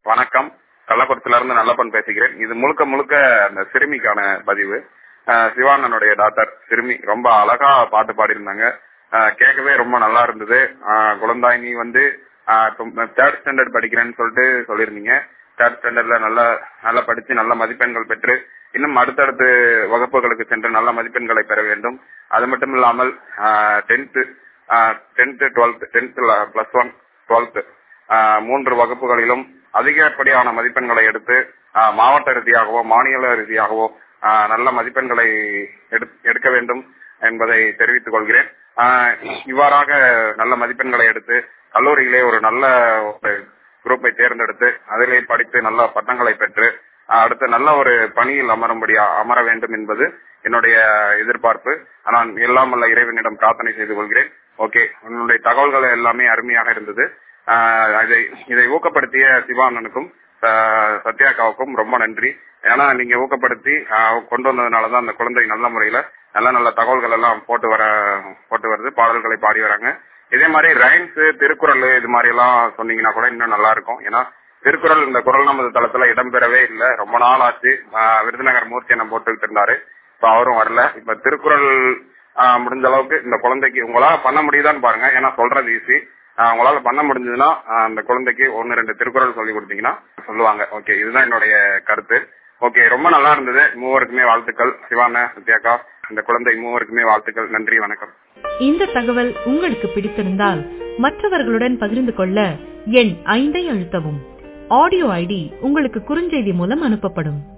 வணக்கம் கள்ளக்குறிச்சில இருந்து நல்லப்பன் பேசுகிறேன் இது முழுக்க முழுக்க அந்த சிறுமிக்கான பதிவு அஹ் சிவானனுடைய டாக்டர் சிறுமி ரொம்ப அழகா பாட்டு பாடியிருந்தாங்க அஹ் கேட்கவே ரொம்ப நல்லா இருந்தது அஹ் குழந்தாய் நீ வந்து தேர்ட் ஸ்டாண்டர்ட் படிக்கிறேன்னு சொல்லிட்டு சொல்லியிருந்தீங்க தேர்ட் ஸ்டாண்டர்ட்ல நல்லா நல்லா படிச்சு நல்ல மதிப்பெண்கள் பெற்று இன்னும் அடுத்தடுத்த வகுப்புகளுக்கு சென்று நல்ல மதிப்பெண்களை பெற வேண்டும் அது மட்டும் இல்லாமல் tenth tenth twelfth tenth plus one twelfth மூன்று வகுப்புகளிலும் அதிகப்படியான மதிப்பெண்களை எடுத்து ஆஹ் மாவட்ட ரீதியாகவோ மாநில ரீதியாகவோ ஆஹ் நல்ல மதிப்பெண்களை எடு- எடுக்க வேண்டும் என்பதை தெரிவித்துக் கொள்கிறேன் ஆஹ் இவ்வாறாக நல்ல மதிப்பெண்களை எடுத்து கல்லூரியிலே ஒரு நல்ல ஒரு குரூப்பை தேர்ந்தெடுத்து அதிலே படித்து நல்ல பட்டங்களை பெற்று ஆஹ் அடுத்து நல்ல ஒரு பணியில் அமரும்படி அமர வேண்டும் என்பது என்னுடைய எதிர்பார்ப்பு நான் எல்லாம் வல்ல இறைவனிடம் பிரார்த்தனை செய்து கொள்கிறேன் ஓகே உன்னுடைய தகவல்கள் எல்லாமே அருமையாக இருந்தது ஆஹ் இதை இதை ஊக்கப்படுத்திய சிவானனுக்கும் ஆஹ் சத்யாக்காவுக்கும் ரொம்ப நன்றி ஏன்னா நீங்க ஊக்கப்படுத்தி ஆஹ் கொண்டு வந்ததுனாலதான் அந்த குழந்தை நல்ல முறையில நல்ல நல்ல தகவல்கள் எல்லாம் போட்டு வர போட்டு வருது பாடல்களை பாடி வராங்க இதே மாதிரி ரைம்ஸ் திருக்குறள் இது மாதிரி எல்லாம் சொன்னீங்கன்னா கூட இன்னும் நல்லா இருக்கும் ஏன்னா திருக்குறள் இந்த குரல் நமது தளத்துல இடம்பெறவே இல்லை ரொம்ப நாள் ஆச்சு ஆஹ் விருதுநகர் மூர்த்தி என்ன போட்டுக்கிட்டு இருந்தாரு இப்ப அவரும் வரல இப்ப திருக்குறள் ஆஹ் முடிஞ்ச அளவுக்கு இந்த குழந்தைக்கு உங்களால பண்ண முடியுதான்னு பாருங்க ஏன்னா சொல்றது ஈஸி உங்களால பண்ண முடிஞ்சதுன்னா ஆஹ் அந்த குழந்தைக்கு ஒன்னு ரெண்டு திருக்குறள் சொல்லி கொடுத்தீங்கன்னா சொல்லுவாங்க ஓகே இதுதான் என்னுடைய கருத்து ஓகே ரொம்ப நல்லா இருந்தது மூவருக்குமே வாழ்த்துக்கள் சிவான சத்யாக்கா இந்த குழந்தை மூவருக்குமே வாழ்த்துக்கள் நன்றி வணக்கம் இந்த தகவல் உங்களுக்கு பிடித்திருந்தால் மற்றவர்களுடன் பகிர்ந்து கொள்ள எண் ஐந்தை அழுத்தவும் ஆடியோ ஐடி உங்களுக்கு குறுஞ்செய்தி மூலம் அனுப்பப்படும்